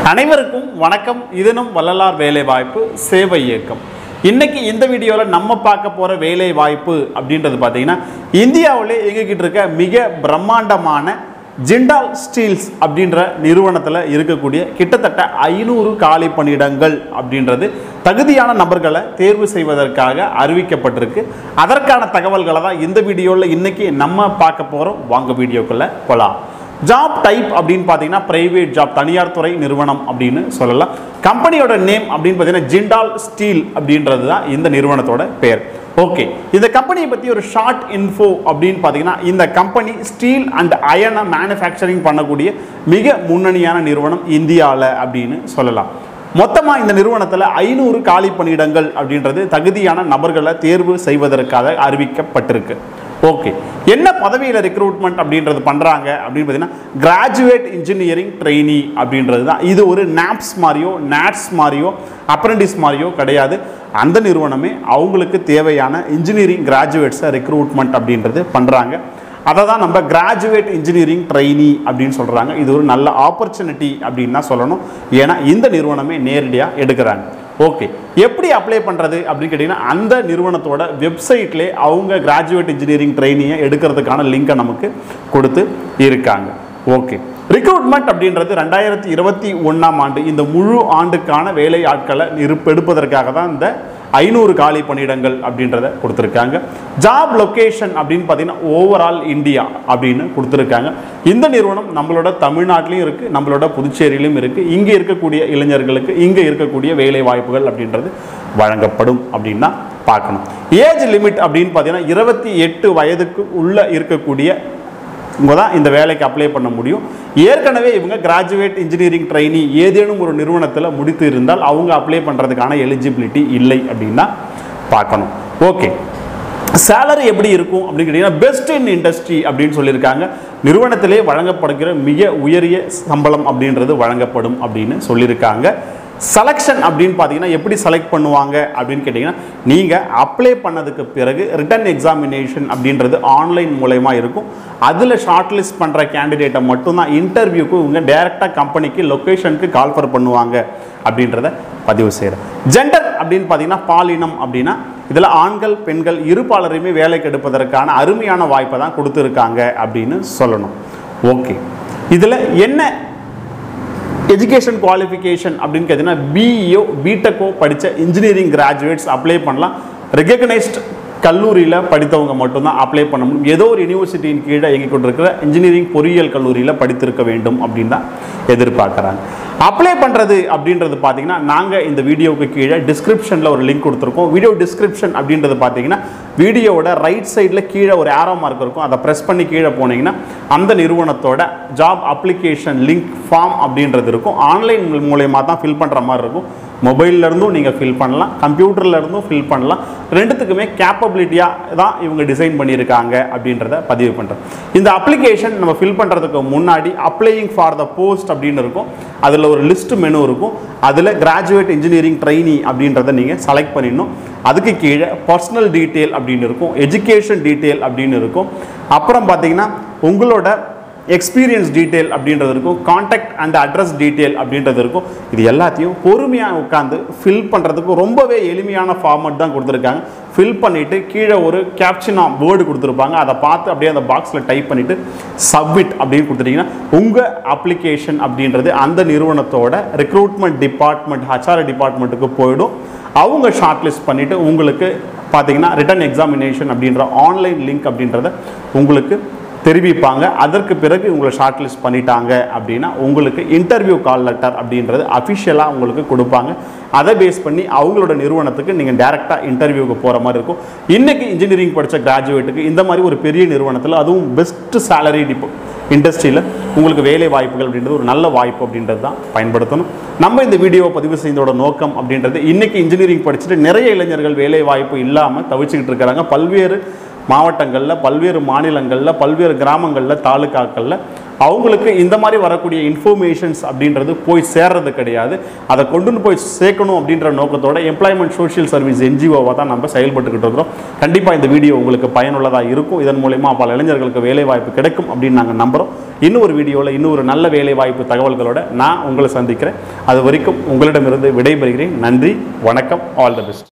அனைவருக்கும் வணக்கம் இதனும் வள்ளலார் வேலை வாய்ப்பு சேவை இயக்கம் இன்னைக்கு இந்த வீடியோவில் நம்ம பார்க்க போகிற வேலை வாய்ப்பு அப்படின்றது பார்த்தீங்கன்னா இந்தியாவிலே இயங்கிக்கிட்டு இருக்க மிக பிரம்மாண்டமான ஜிண்டால் ஸ்டீல்ஸ் அப்படின்ற நிறுவனத்தில் இருக்கக்கூடிய கிட்டத்தட்ட ஐநூறு காலி பணியிடங்கள் அப்படின்றது தகுதியான நபர்களை தேர்வு செய்வதற்காக அறிவிக்கப்பட்டிருக்கு அதற்கான தகவல்களை தான் இந்த வீடியோவில் இன்னைக்கு நம்ம பார்க்க போகிறோம் வாங்க வீடியோக்குள்ளே போகலாம் ஜாப் டைப் அப்படின்னு பார்த்தீங்கன்னா பிரைவேட் ஜாப் தனியார் துறை நிறுவனம் அப்படின்னு சொல்லலாம் கம்பெனியோட நேம் அப்படின்னு பார்த்தீங்கன்னா ஜிண்டால் ஸ்டீல் அப்படின்றது தான் இந்த நிறுவனத்தோட பேர் ஓகே இந்த கம்பெனியை பற்றி ஒரு ஷார்ட் இன்ஃபோ அப்படின்னு பார்த்தீங்கன்னா இந்த கம்பெனி ஸ்டீல் அண்ட் அயனை மேனுஃபேக்சரிங் பண்ணக்கூடிய மிக முன்னணியான நிறுவனம் இந்தியாவில் அப்படின்னு சொல்லலாம் மொத்தமாக இந்த நிறுவனத்தில் ஐநூறு காலி பணியிடங்கள் அப்படின்றது தகுதியான நபர்களை தேர்வு செய்வதற்காக அறிவிக்கப்பட்டிருக்கு ஓகே என்ன பதவியில் ரெக்ரூட்மெண்ட் அப்படின்றது பண்ணுறாங்க அப்படின்னு பார்த்தீங்கன்னா கிராஜுவேட் இன்ஜினியரிங் ட்ரெயினி அப்படின்றது தான் இது ஒரு நாப்ஸ் மாதிரியோ நாட்ஸ் மாதிரியோ அப்ரண்டிஸ் மாதிரியோ கிடையாது அந்த நிறுவனமே அவங்களுக்கு தேவையான இன்ஜினியரிங் கிராஜுவேட்ஸை ரெக்ரூட்மெண்ட் அப்படின்றது பண்ணுறாங்க அதை தான் நம்ம கிராஜுவேட் இன்ஜினியரிங் ட்ரெயினி அப்படின்னு சொல்கிறாங்க இது ஒரு நல்ல ஆப்பர்ச்சுனிட்டி அப்படின்னு தான் சொல்லணும் ஏன்னா இந்த நிறுவனமே நேரடியாக எடுக்கிறாங்க ஓகே எப்படி அப்ளை பண்ணுறது அப்படின்னு கேட்டிங்கன்னா அந்த நிறுவனத்தோட வெப்சைட்லேயே அவங்க கிராஜுவேட் இன்ஜினியரிங் ட்ரெயினியை எடுக்கிறதுக்கான லிங்கை நமக்கு கொடுத்து இருக்காங்க ஓகே ரிக்ரூட்மெண்ட் அப்படின்றது ரெண்டாயிரத்தி இருபத்தி ஒன்றாம் ஆண்டு இந்த முழு ஆண்டுக்கான வேலை ஆட்களை இருப்பு எடுப்பதற்காக தான் இந்த ஐநூறு காலி பணியிடங்கள் அப்படின்றத கொடுத்துருக்காங்க ஜாப் லொக்கேஷன் அப்படின்னு பார்த்தீங்கன்னா ஓவரால் இந்தியா அப்படின்னு கொடுத்துருக்காங்க இந்த நிறுவனம் நம்மளோட தமிழ்நாட்டிலையும் இருக்குது நம்மளோட புதுச்சேரியிலும் இருக்குது இங்கே இருக்கக்கூடிய இளைஞர்களுக்கு இங்கே இருக்கக்கூடிய வேலை வாய்ப்புகள் அப்படின்றது வழங்கப்படும் அப்படின்னா பார்க்கணும் ஏஜ் லிமிட் அப்படின்னு பார்த்தீங்கன்னா இருபத்தி எட்டு வயதுக்கு உள்ள இருக்கக்கூடிய இவங்க தான் இந்த வேலைக்கு அப்ளை பண்ண முடியும் ஏற்கனவே இவங்க கிராஜுவேட் இன்ஜினியரிங் ட்ரைனி ஏதேனும் ஒரு நிறுவனத்தில் முடித்து இருந்தால் அவங்க அப்ளை பண்ணுறதுக்கான எலிஜிபிலிட்டி இல்லை அப்படின்னா பார்க்கணும் ஓகே சேலரி எப்படி இருக்கும் அப்படின்னு கேட்டிங்கன்னா பெஸ்ட் இன் இண்டஸ்ட்ரி அப்படின்னு சொல்லியிருக்காங்க நிறுவனத்திலே வழங்கப்படுகிற மிக உயரிய சம்பளம் அப்படின்றது வழங்கப்படும் அப்படின்னு சொல்லியிருக்காங்க செலெக்ஷன் அப்படின்னு பார்த்தீங்கன்னா எப்படி செலக்ட் பண்ணுவாங்க அப்படின்னு கேட்டிங்கன்னா நீங்கள் அப்ளை பண்ணதுக்கு பிறகு ரிட்டன் எக்ஸாமினேஷன் அப்படின்றது ஆன்லைன் மூலயமா இருக்கும் அதில் ஷார்ட் லிஸ்ட் பண்ணுற கேண்டிடேட்டை மட்டும்தான் இன்டர்வியூக்கு இவங்க டேரெக்டாக கம்பெனிக்கு லொக்கேஷனுக்கு கால்ஃபர் பண்ணுவாங்க அப்படின்றத பதிவு செய்கிறேன் ஜெண்டர் அப்படின்னு பார்த்தீங்கன்னா பாலினம் அப்படின்னா இதில் ஆண்கள் பெண்கள் இருப்பாளரையுமே வேலைக்கு எடுப்பதற்கான அருமையான வாய்ப்பை தான் கொடுத்துருக்காங்க அப்படின்னு சொல்லணும் ஓகே இதில் என்ன எஜுகேஷன் குவாலிஃபிகேஷன் அப்படின்னு கேட்டிங்கன்னா பிஇஓ பிடெக்கோ படித்த இன்ஜினியரிங் கிராஜுவேட்ஸ் அப்ளை பண்ணலாம் ரெகக்னைஸ்ட் கல்லூரியில் படித்தவங்க மட்டும்தான் அப்ளை பண்ண முடியும் ஏதோ ஒரு யூனிவர்சிட்டியின் கீழே இயங்கி கொண்டிருக்கிற இன்ஜினியரிங் பொறியியல் கல்லூரியில் படித்திருக்க வேண்டும் அப்படின்னு தான் எதிர்பார்க்குறாங்க அப்ளை பண்ணுறது அப்படின்றது பார்த்தீங்கன்னா நாங்கள் இந்த வீடியோவுக்கு கீழே டிஸ்கிரிப்ஷனில் ஒரு லிங்க் கொடுத்துருக்கோம் வீடியோ டிஸ்கிரிப்ஷன் அப்படின்றது பார்த்தீங்கன்னா வீடியோவோட ரைட் சைடில் கீழே ஒரு ஆரோ மார்க் இருக்கும் அதை ப்ரெஸ் பண்ணி கீழே போனீங்கன்னா அந்த நிறுவனத்தோட ஜாப் அப்ளிகேஷன் லிங்க் ஃபார்ம் அப்படின்றது இருக்கும் ஆன்லைன் மூலயமா தான் ஃபில் பண்ணுற மாதிரி இருக்கும் மொபைல்ல இருந்தும் நீங்கள் ஃபில் பண்ணலாம் கம்ப்யூட்டர்ல இருந்தும் ஃபில் பண்ணலாம் ரெண்டுத்துக்குமே கேப்பபிலிட்டியாக தான் இவங்க டிசைன் பண்ணியிருக்காங்க அப்படின்றத பதிவு பண்ணுறோம் இந்த அப்ளிகேஷன் நம்ம ஃபில் பண்ணுறதுக்கு முன்னாடி அப்ளையிங் ஃபார் த போஸ்ட் அப்படின்னு இருக்கும் அதில் ஒரு லிஸ்ட் மெனு இருக்கும் அதில் கிராஜுவேட் இன்ஜினியரிங் ட்ரைனி அப்படின்றத நீங்கள் செலக்ட் பண்ணிடணும் அதுக்கு கீழே பர்சனல் டீட்டெயில் அப்படின்னு இருக்கும் எஜுகேஷன் டீட்டெயில் அப்படின்னு இருக்கும் அப்புறம் பார்த்தீங்கன்னா உங்களோட எக்ஸ்பீரியன்ஸ் டீட்டெயில் அப்படின்றது இருக்கும் காண்டாக்ட் அண்ட் அட்ரஸ் டீட்டெயில் அப்படின்றது இருக்கும் இது எல்லாத்தையும் பொறுமையாக உட்காந்து ஃபில் பண்ணுறதுக்கு ரொம்பவே எளிமையான ஃபார்மட் தான் கொடுத்துருக்காங்க ஃபில் பண்ணிவிட்டு கீழே ஒரு கேப்ஷனா வேர்டு கொடுத்துருப்பாங்க அதை பார்த்து அப்படியே அந்த பாக்ஸில் டைப் பண்ணிவிட்டு சப்மிட் அப்படின்னு கொடுத்துட்டிங்கன்னா உங்கள் அப்ளிகேஷன் அப்படின்றது அந்த நிறுவனத்தோட ரெக்ரூட்மெண்ட் டிபார்ட்மெண்ட் ஹச்ஆர் டிபார்ட்மெண்ட்டுக்கு போயிடும் அவங்க ஷார்ட் லிஸ்ட் பண்ணிவிட்டு உங்களுக்கு பார்த்தீங்கன்னா ரிட்டன் எக்ஸாமினேஷன் அப்படின்ற ஆன்லைன் லிங்க் அப்படின்றத உங்களுக்கு தெரிவிப்பாங்க அதற்கு பிறகு உங்களை ஷார்ட் லிஸ்ட் பண்ணிட்டாங்க அப்படின்னா உங்களுக்கு இன்டர்வியூ கால் லெட்டர் அப்படின்றது அஃபிஷியலாக உங்களுக்கு கொடுப்பாங்க அதை பேஸ் பண்ணி அவங்களோட நிறுவனத்துக்கு நீங்கள் டேரெக்டாக இன்டர்வியூக்கு போகிற மாதிரி இருக்கும் இன்றைக்கி இன்ஜினியரிங் படித்த கிராஜுவேட்டுக்கு இந்த மாதிரி ஒரு பெரிய நிறுவனத்தில் அதுவும் பெஸ்ட் சேலரி டிப்போ இண்டஸ்ட்ரியில் உங்களுக்கு வேலை வாய்ப்புகள் அப்படின்றது ஒரு நல்ல வாய்ப்பு அப்படின்றது தான் பயன்படுத்தணும் நம்ம இந்த வீடியோவை பதிவு செய்ததோட நோக்கம் அப்படின்றது இன்றைக்கி இன்ஜினியரிங் படிச்சுட்டு நிறைய இளைஞர்கள் வேலை வாய்ப்பு இல்லாமல் தவிச்சுக்கிட்டு இருக்கிறாங்க பல்வேறு மாவட்டங்களில் பல்வேறு மாநிலங்களில் பல்வேறு கிராமங்களில் தாலுக்காக்களில் அவங்களுக்கு இந்த மாதிரி வரக்கூடிய இன்ஃபர்மேஷன்ஸ் அப்படின்றது போய் சேர்றது கிடையாது அதை கொண்டு போய் சேர்க்கணும் அப்படின்ற நோக்கத்தோட எம்ப்ளாய்மெண்ட் சோஷியல் சர்வீஸ் என்ஜிஓவாக தான் நம்ம செயல்பட்டுக்கிட்டு இருக்கிறோம் கண்டிப்பாக இந்த வீடியோ உங்களுக்கு பயனுள்ளதாக இருக்கும் இதன் மூலயமா பல இளைஞர்களுக்கு வேலை வாய்ப்பு கிடைக்கும் அப்படின்னு நாங்கள் நம்புகிறோம் இன்னும் ஒரு வீடியோவில் இன்னும் ஒரு நல்ல வேலை வாய்ப்பு தகவல்களோட நான் உங்களை சந்திக்கிறேன் அது வரைக்கும் உங்களிடமிருந்து விடைபெறுகிறேன் நன்றி வணக்கம் ஆல் த பெஸ்ட்